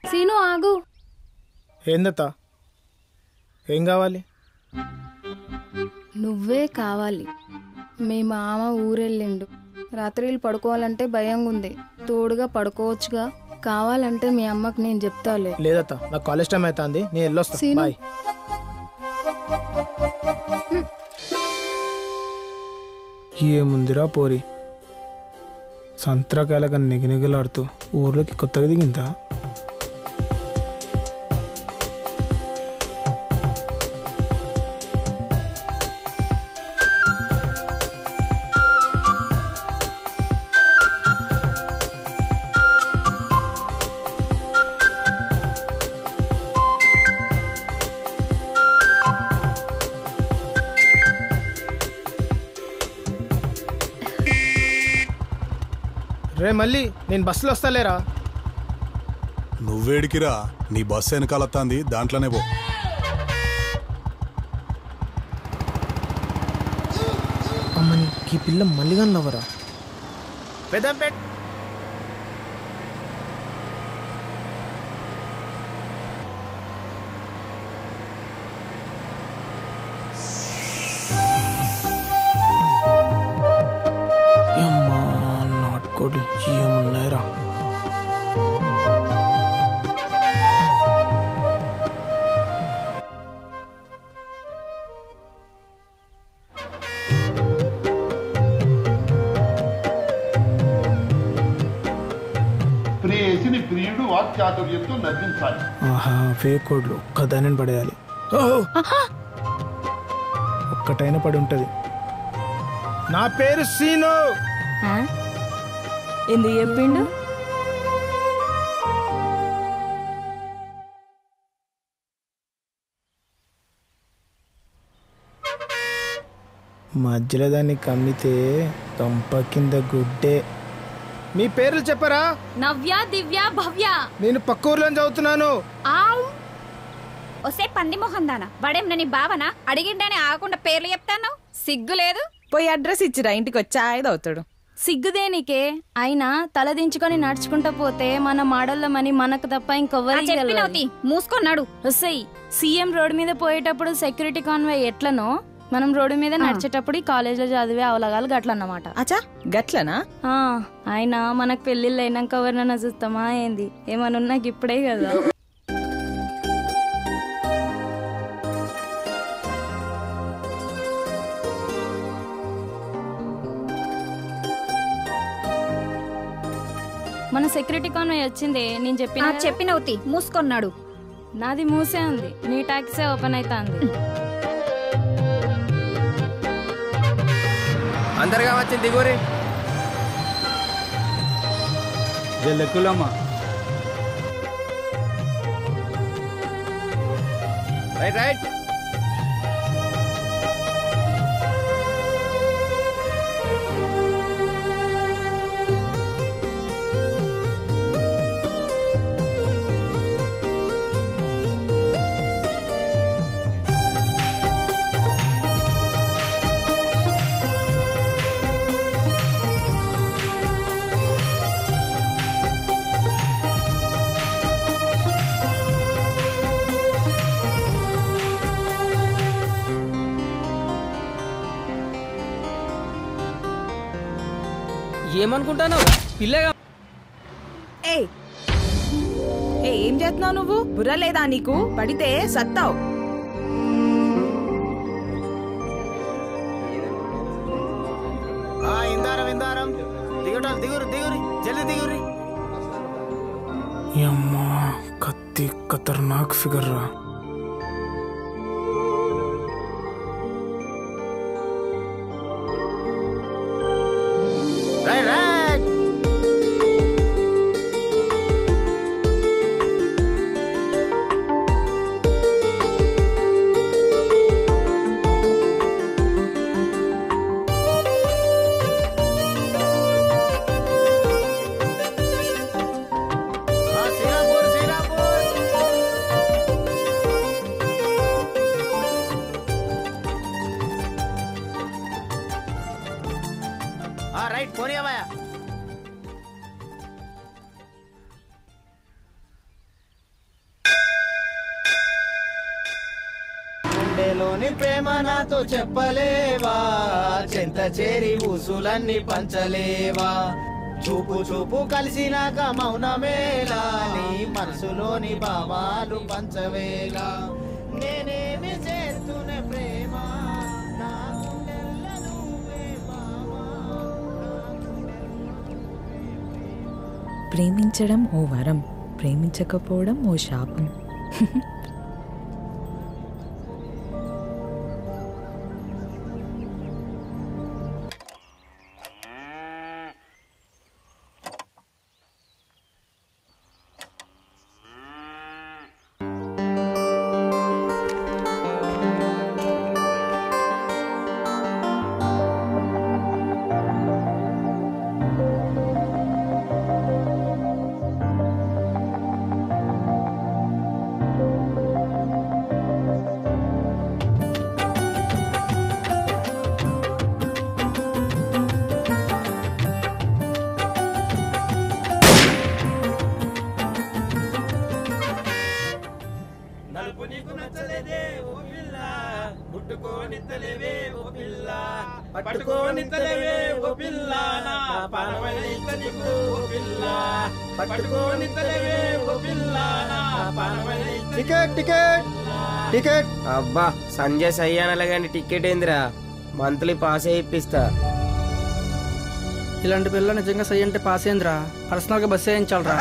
Scene ఆగు ఏందత్త ఏం కావాలి నువ్వే కావాలి మీ మామ ఊరెళ్ళిండు రాత్రిలు పడుకోవాలంటే భయంగా ఉంది తోడుగా పడుకోవచ్చుగా కావాలంటే మీ అమ్మకి నేను చెప్తాలే లేదత్త నాకు కాలేజ్ టైం అవుతుంది నేను వెళ్ళొస్తా సీను. బాయ్ ఏముందిరా పోరి సంత్రకాయలక నిగనిగలాడుతూ ఊర్లోకి కొత్తగా దిగిందా రే మళ్ళీ నేను బస్సులో వస్తాలేరా నువ్వేడికిరా నీ బస్సు వెనకాలత్తాంది దాంట్లోనే పో అమ్మని ఈ పిల్ల మళ్ళీగా నవ్వరా పెద్దంపేట్ అమ్మా నాటుకోడి ఏమున్నాయిరా ప్రేయసిని ప్రియుడు వాక్చాతుర్యంతో నవ్వించాలి ఆహా ఫేక్ కోడ్లు ఒక్కదాని పడేయాలి ఒక్కటైనా పడి ఉంటది నా పేరు సీను ఎందుకు చెప్పిండు మధ్యలో దాన్ని కమ్మితే కంప కింద గుడ్డే మీ పేర్లు చెప్పరా నవ్య దివ్య భవ్య నేను పక్క ఊర్లో చదువుతున్నాను ఆవ్ ఒసే పంది మొహం దానా వాడేం నీ బావనా అడిగిండని ఆగకుండా పేర్లు చెప్తాను సిగ్గు లేదు పోయి అడ్రస్ ఇచ్చిరా ఇంటికి వచ్చి ఆయన అవుతాడు సిగ్గుదేనికే అయినా తల దించుకొని నడుచుకుంటా పోతే మన మాడోళ్ళమని మనకు తప్ప ఆ ఇంకొవ్వరికి చెప్పినవుతి మూసుకొన్నాడు వస్తాయి సీఎం రోడ్ మీద పోయేటప్పుడు సెక్యూరిటీ కాన్వే ఎట్లనో మనం రోడ్డు మీద నడిచేటప్పుడు ఈ కాలేజీలో చదివే అవలగాలు గట్లన్నమాట అచ్చా గట్లనా ఆ, అయినా మనకు పెళ్ళిళ్ళు అయినాక ఎవరినైనా చూస్తామా ఏంది ఏమన్నా నాకు ఇప్పుడే కదా మన సెక్యూరిటీ కాన్వే వచ్చింది నేను ఆ చెప్పిన చెప్పినవుతి మూసుకొన్నాడు నాది మూసే ఉంది నీ టాక్సే ఓపెన్ అవుతుంది అందరుగా వచ్చి దిగురి జల్లెక్కులమ్మా రైట్ రైట్ ఏమనుకుంటాను పిల్లగా ఏ ఏ ఏం చేస్తున్నావు నువ్వు బుర్ర లేదా నీకు పడితే సత్తావు ఇందారం ఇందారం దిగటాలు దిగురు దిగురి జల్ది దిగురి అమ్మా కత్తి ఖతర్నాక్ ఫిగర్ రా right right Srirampur Srirampur right పోనీ అవ్వయా గుండెలోని ప్రేమ నాతో చెప్పలేవా చెంత చేరి ఊసులన్నీ పంచలేవా చూపు చూపు కలిసినాక మౌనమేలా నీ మనసులోని భావాలు పంచవేలా నేనేమి చేస్తూనే ప్రేమ నా గుండెల్ల నువ్వే మావా. ప్రేమించడం ఓ వరం ప్రేమించకపోవడం ఓ శాపం టికెట్ టికెట్ టికెట్ అబ్బా సంజయ్ సయ్యానలే కానీ టికెట్ ఏందిరా మంత్లీ పాస్ ఇప్పిస్తా ఇలాంటి పిల్ల నిజంగా సై అంటే పాస్ అయిందిరా పర్సనల్ గా బస్ వేయించాలరా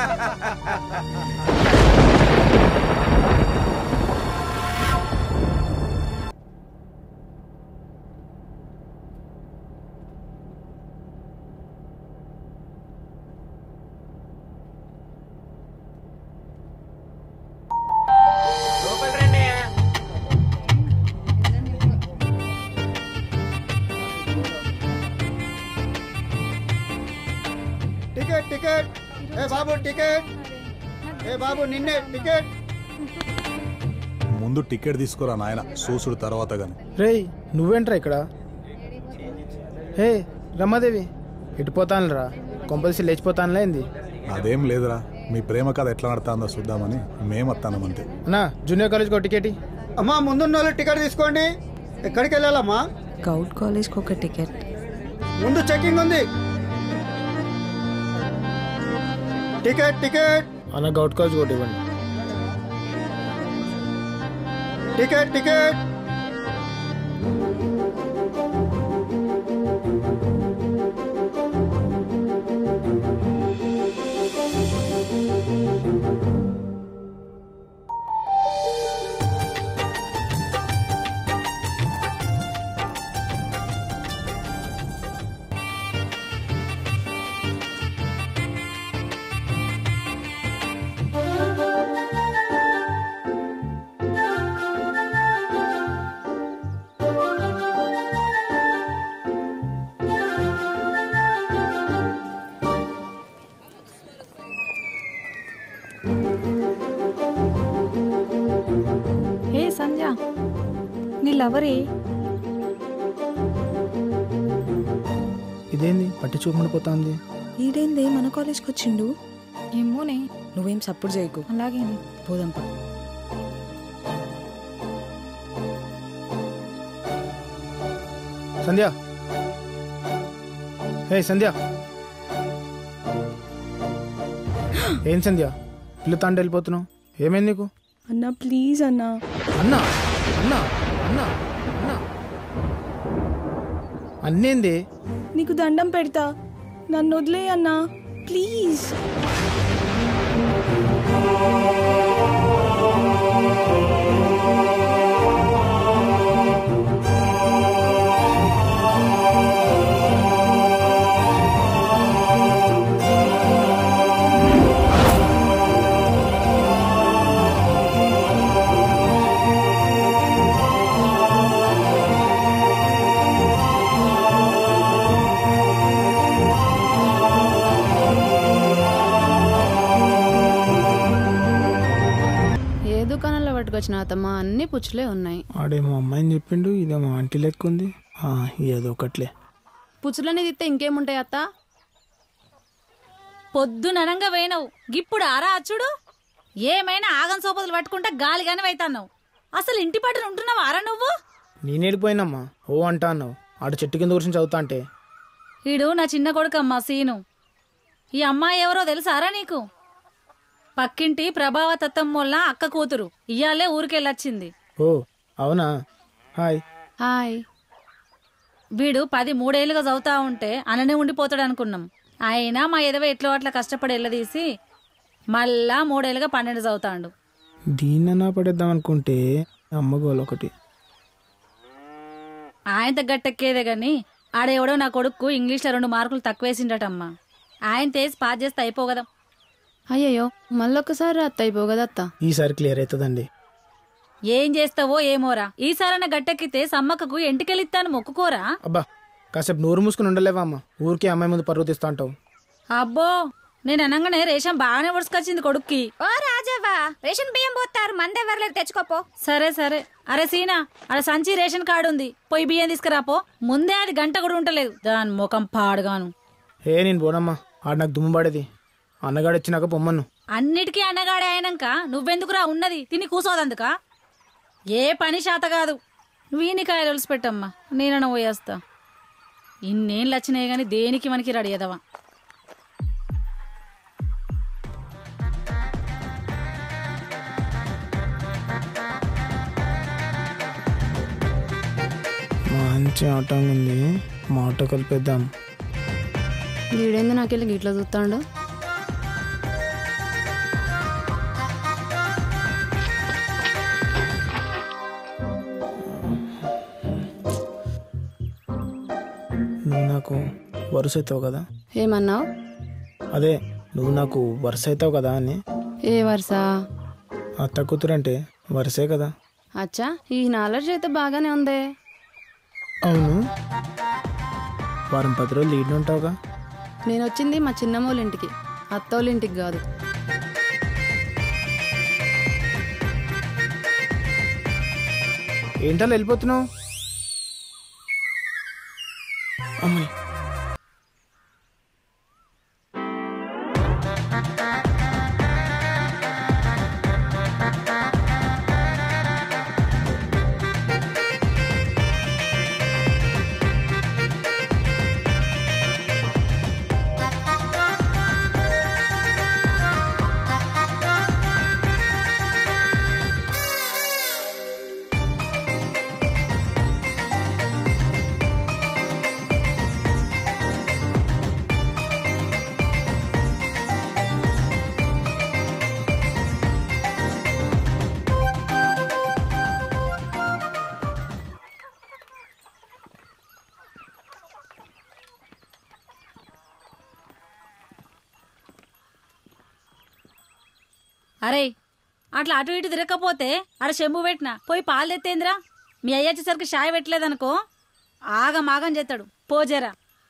టికెట్ టికెట్ ఏ బాబు టికెట్ ఏ బాబు నిన్నే టికెట్ ముందు టికెట్ తీసుకురా నాయన చూసుడు తర్వాత గాని రేయ్ నువ్వేంట్రా ఇక్కడ హే రమాదేవి ఇటుపోతానురా కొంపల్సి లేచిపోతానులే ఏంది అదేం లేదురా మీ ప్రేమ కథ ఎట్లా నడుతుందో చూద్దామని మేమత్తానం అంతే అన్నా జూనియర్ కాలేజ్కి ఒక టికెట్ అమ్మా ముందున్న వాళ్ళు టికెట్ తీసుకోండి ఎక్కడికి వెళ్ళాలమ్మా గౌట్ కాలేజ్కి ఒక టికెట్ ముందు చెకింగ్ ఉంది టికెట్ టికెట్ అన్న గౌట్ కాలేజ్ ఒకటి ఇవ్వండి టికెట్ టికెట్ హే సంధ్య నీ లవరే ఇదేంది పట్టి చూపకుండా పోతాంది ఈడేందే మన కాలేజ్కి వచ్చిండు ఏమోనే నువ్వేం సపోర్ట్ చేయకు అలాగే పోదాంపా సంధ్య హే సంధ్య ఏం సంధ్య పిల్ల తాండి వెళ్ళిపోతున్నావు ఏమైంది నీకు అన్నా ప్లీజ్ అన్నా అన్నా అన్నా అన్నా అన్నా అన్నేంది నీకు దండం పెడతా నన్ను వదిలే అన్నా ప్లీజ్ ఏ దుకాణంలో పట్టుకొచ్చిన అత్తమ్మ అన్ని పుచ్చులే ఉన్నాయి ఆడేమో అమ్మాయిని చెప్పిండు ఇదేమో ఆంటీ లెక్క ఉంది ఆ, ఏదో ఒకట్లే పుచ్చులని తిత్తే ఇంకేముంటాయి అత్త పొద్దుననంగా పోయినావు గిప్పుడు ఆరా అచ్చుడు ఏమైనా ఆగం సోపతులు పట్టుకుంటే గాలిగానే అవుతాన్నావు అసలు ఇంటి పట్టున ఉంటున్నావారా నువ్వు నేనేడిపోయినమ్మా ఓ అంటా అన్నావు ఆడ చెట్టు కింద కూర్చొని చదువుతా అంటే ఈడు నా చిన్న కొడుకమ్మా సీను ఈ అమ్మాయి ఎవరో తెలుసారా నీకు పక్కింటి ప్రభావ తత్తమ్మోళ్ళ అక్క కూతురు ఇయ్యాలే ఊరికెళ్ళొచ్చింది ఓ అవునా హాయ్ హాయ్ వీడు పది మూడేళ్లుగా చదువుతా ఉంటే అననే ఉండిపోతాడు అనుకున్నాం అయినా మా ఎదవ ఎట్లో అట్లా కష్టపడి వెళ్ళదీసి మళ్ళా మూడేళ్ళుగా పన్నెండు చదువుతాండు దీన్ననా పడేద్దాం అనుకుంటే అమ్మగోలు ఒకటి ఆయన గట్టెక్కేదే గాని ఆడెవడో నా కొడుకు ఇంగ్లీష్లో రెండు మార్కులు తక్కువేసిండటమ్మా ఆయన తేసి పాస్ చేస్తే అయిపో కదా అయ్యయ్యో మళ్ళొక్కసారి అత్త అయిపో కదా అత్త ఈసారి క్లియర్ అవుతుందండి ఏం చేస్తావో ఏమోరా ఈసారన్న గట్టెక్కితే సమ్మక్కకు ఎంటికెళ్ళిస్తాను మొక్కుకోరా అబ్బా కాసేపు నోరు మూసుకుని ఉండలేవా అమ్మ ఊరికే అమ్మాయి ముందు పరువు తీస్తా అంటావు అబ్బో నేను అనగానే రేషం బాగానే ఉడుసుకొచ్చింది కొడుక్కి ఓ రాజవ్వా రేషన్ బియ్యం పోతారు మందెవరు లేరు తెచ్చుకోపో సరే సరే అరే సీనా అక్కడ సంచి రేషన్ కార్డు ఉంది పోయి బియ్యం తీసుకురాపో ముందే అది గంట కూడా ఉంటలేదు దాని ముఖం పాడుగాను ఏ నేను పోనమ్మా ఆడ నాకు దుమ్ము పడేది అన్నగాడు వచ్చినాక పొమ్మను అన్నిటికీ అన్నగాడే అయినాక నువ్వెందుకురా ఉన్నది తిని కూసోదందుక ఏ పని శాత కాదు వీనికాయలు ఒలిసి పెట్టమ్మా నేనన్న పోయేస్తా ఇన్నేళ్ళు వచ్చినాయి కానీ దేనికి మనకి రెడీ ఎదవా మంచి ఆట ఉంది మాట కలిపేద్దాం వీడేంది నాకెళ్ళి గిట్లా చూస్తాడు నువ్వు నాకు వరుస అవుతావు కదా ఏమన్నావు అదే నువ్వు నాకు వరుస అవుతావు కదా అని ఏ వరుస అత్త కూతురంటే వరుసే కదా అచ్చా ఈ నాలెడ్జ్ అయితే బాగానే ఉందే అవును వారం పది రోజులు లీడ్ ఉంటావుగా నేను వచ్చింది మా చిన్నమ్మోళ్ళ ఇంటికి అత్తోళ్ళ ఇంటికి కాదు ఏంటో వెళ్ళిపోతున్నావు అమ్మాయి అరే అట్లా అటు ఇటు తిరగకపోతే అడ చెంబు పెట్టిన పోయి పాలు తెత్తేందిరా మీ అయ్య వచ్చేసరికి షాయ్ పెట్టలేదనుకో ఆగం ఆగం చేస్తాడు పోజేరా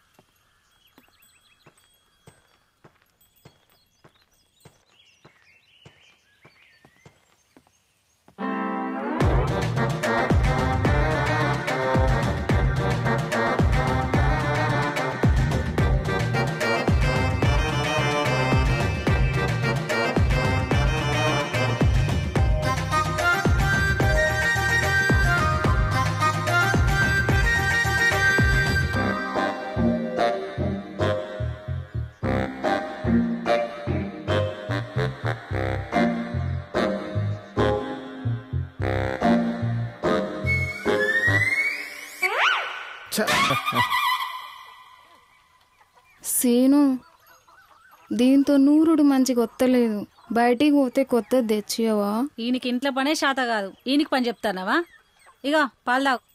సీను దీంతో నూరుడు మంచిగా వత్తలేదు బయటికి పోతే కొత్తది తెచ్చియవా ఈయనకి ఇంట్లో పనే శాత కాదు ఈయనకి పని చెప్తానవా ఇగో పాలు తాగు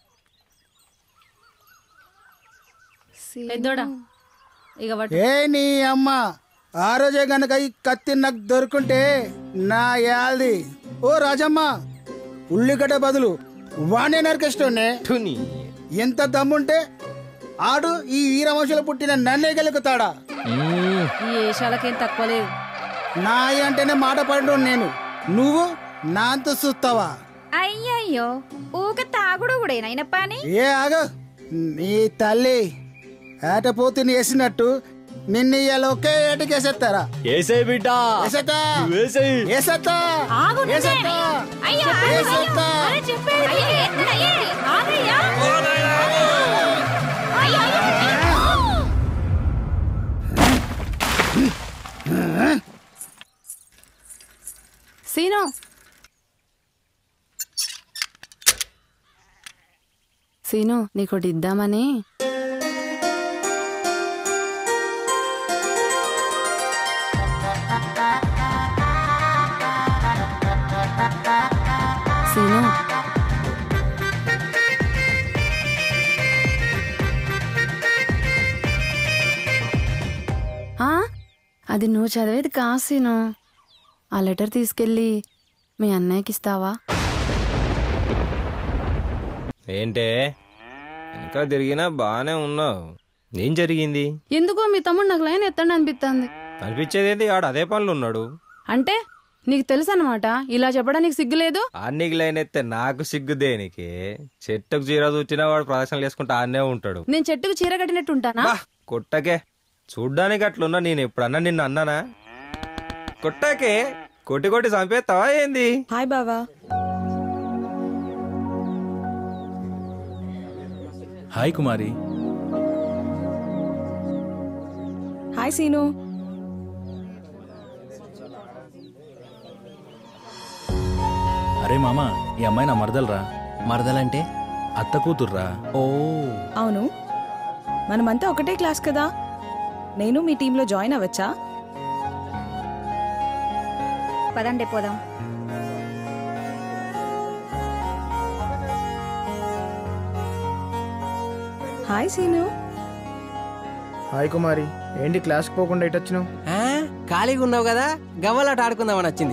పెద్దోడా ఇక పట్టు. ఏ నీ అమ్మ ఆ రోజే గనక ఈ కత్తి నాకు దొరుకుంటే నా యాల్ది ఓ రాజమ్మ ఉల్లిగడ్డ బదులు వాణ్ణే నరికేస్తుండే ఎంత దమ్ముంటే ఆడు ఈ వీరవంశంలో పుట్టిన నన్నే గెలుకుతాడా ఈ ఏషాలకేం తక్కువ లేదు నాయ అంటేనే మాట పడు నేను నువ్వు నాంత చూస్తావా అయ్యయ్యో ఊక తాగుడు కూడా అయిన పని ఏ ఆగ నీ తల్లి ఏటపోతుని వేసినట్టు నిన్ను ఇవాళ ఒకే ఏటికి వేసేస్తారా ఏసై బిడ్డ వేసేస్తా వేసేయ్ వేసేస్తా ఆగు నువ్వే. వేసేస్తా అయ్యో, ఆగు, అయ్యో. వేసేస్తా అరే చెప్పేది. అయ్యో, ఏంటి, అయ్యో, ఆగయ్యా. అయ్యో, అయ్యో. సీను సీను నీకోటి ఇద్దామని సీను ఆ, అది నువ్వు చదివేది కాదు సీను ఆ లెటర్ తీసుకెళ్ళి మీ అన్నయ్యకి ఇస్తావా ఏంటే ఇంకా తిరిగినా బాగానే ఉన్నావు ఏం జరిగింది ఎందుకో మీ తమ్ముడు నాకు లైన్ ఎత్తండి అనిపిస్తుంది అనిపించేది ఏంటి ఆడు అదే పనులు ఉన్నాడు అంటే నీకు తెలుసు అనమాట ఇలా చెప్పడానికి సిగ్గులేదు ఆన్నికి లైన్ ఎత్తే నాకు సిగ్గు దేనికి చెట్టుకు చీర చూచినా వాడు ప్రదర్శనలు వేసుకుంటా ఆన్నే ఉంటాడు నేను చెట్టుకు చీర కట్టినట్టు ఉంటానా కొట్టకే చూడ్డానికి అట్లున్నా నేను ఎప్పుడన్నా నిన్ను అన్నానా కొట్టాకే కొట్టి కొట్టి చంపేస్తావా ఏంది హాయ్ బావా హాయ్ కుమారి హాయ్ సీను అరే మామ ఈ అమ్మాయి నా మరదలరా మరదలంటే అత్త కూతుర్రా ఓ అవును మనమంతా ఒకటే క్లాస్ కదా నేను మీ టీంలో జాయిన్ అవ్వచ్చా పదండి పోదాం హాయ్ సీను హాయ్ కుమారి ఏంటి క్లాస్కి పోకుండా ఇటు వచ్చినావు ఆ, ఖాళీగా ఉన్నావు కదా గవ్వలాట ఆడుకుందామని వచ్చింది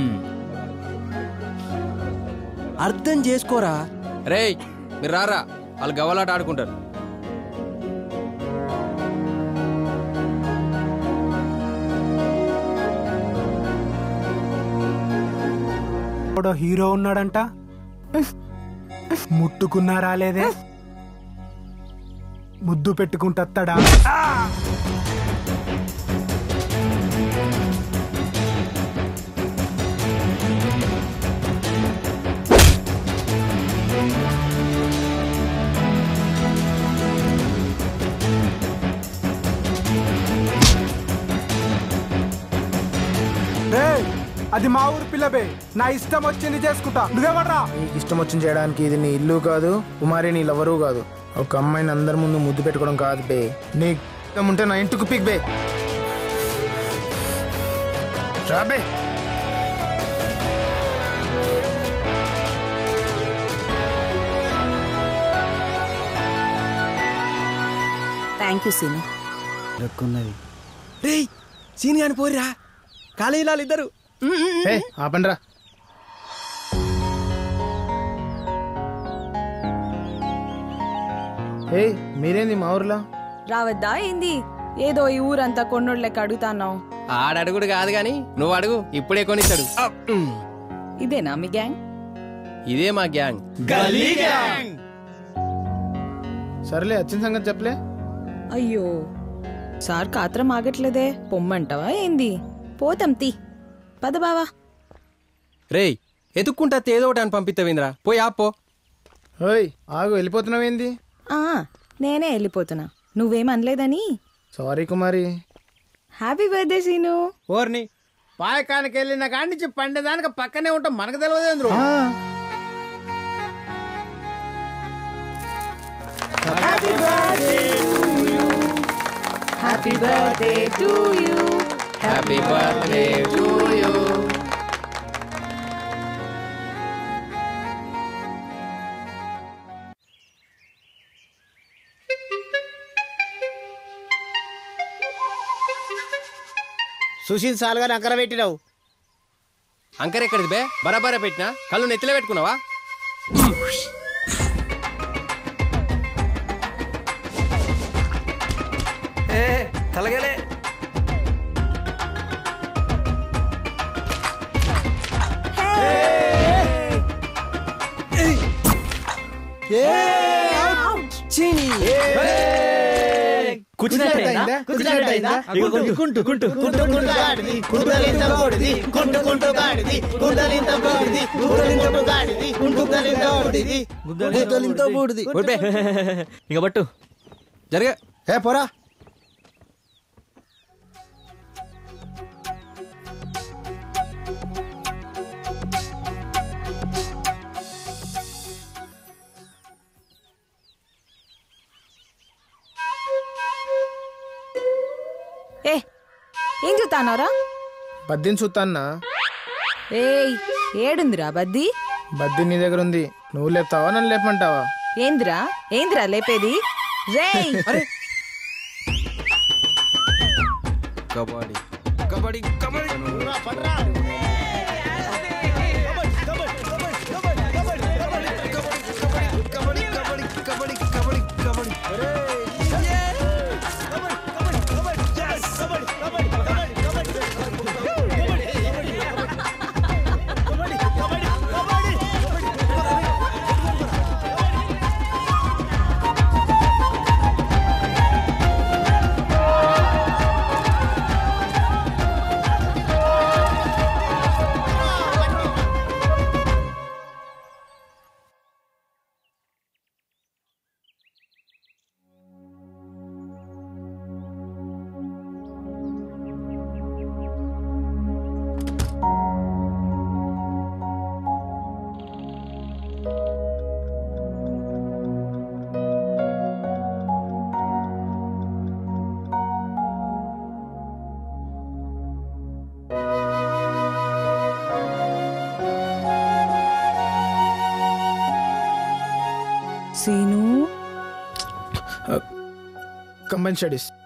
అర్థం చేసుకోరా రేయ్ మీరు రారా వాళ్ళు గవ్వలాట ఆడుకుంటారు ఇప్పుడు హీరో ఉన్నాడంట ముట్టుకున్నారా లేదే ముద్దు పెట్టుకుంటస్తాడా అది మా ఊరు పిల్లబే నా ఇష్టం వచ్చింది చేసుకుంటా నువ్వేమడ్రా నీకు ఇష్టం వచ్చింది చేయడానికి ఇది నీ ఇల్లు కాదు కుమారి నీ లవరు కాదు ఒక అమ్మాయిని అందరి ముందు ముద్దు పెట్టుకోవడం కాదు బే నీ ఇష్టం ఉంటే నా ఇంటికి పిక్ బే రాబే థ్యాంక్ యూ సీను దొరుకున్నది రేయ్ సీని అని పోరిరా కాలేజీలో ఇద్దరు ఏ ఆపండ్రా ఏ మీరేంది మా ఊర్లో రావద్దా ఏంది ఏదో ఈ ఊరంతా కొన్నోడు లెక్క అడుగుతాన్నావు ఆడడుగుడు కాదు గాని నువ్వు అడుగు ఇప్పుడే కొనిస్తాడు ఇదేనా మీ గ్యాంగ్ ఇదే మా గ్యాంగ్ సర్లే వచ్చిన సంగతి చెప్పలే అయ్యో సార్ కాత్రం ఆగట్లేదే పొమ్మంటావా ఏంది పోతాం తీ పద బావా రేయ్ ఎతుక్కుంటా ఏదో ఒకటి అని పంపిస్తావేంద్రా పోయి ఆపో ఓయ్ ఆగు వెళ్ళిపోతున్నావేంది ఆ, నేనే వెళ్ళిపోతున్నా నువ్వేం అనలేదని sorry Kumari happy birthday Seenu ఓర్ని పాయకానికి వెళ్ళిన కాడి నుంచి పండేదానికి పక్కనే ఉంటాం మనకు తెలియదు happy birthday to you happy birthday to you Sushil సాల్గా అక్కర పెట్టినావు అంకర్ ఎక్కడిది బే బరాబరా పెట్టినా కళ్ళు నెత్తిలో పెట్టుకున్నావా తలగలే చీని కుచి కుదిరినట్టయిందా? కుదిరినట్టయిందా? ఇగో కుంటు, కుంటు, కుంటు. కుంటు కుంటు గాడిది, కుండలింత కోడిది, కుంటు కుంటు గాడిది, కుండలింత కోడిది, కుండలింత గాడిది, కుండలింత కోడిది, కుండలింత బూడిది. ఊరిపే. ఇక పట్టు జరగ ఏ పోరా ఏ ఏం చూస్తానారా బద్దిని చూస్తాన్నా ఏయ్ ఏడుందిరా బద్ది బద్ది నీ దగ్గర ఉంది నువ్వు లేపుతావా నన్ను లేపమంటావా ఏందిరా ఏందిరా లేపేది రేయ్ కబడ్డీ కబడ్డీ కబడ్డీ సీను కంబైన్ స్టడీస్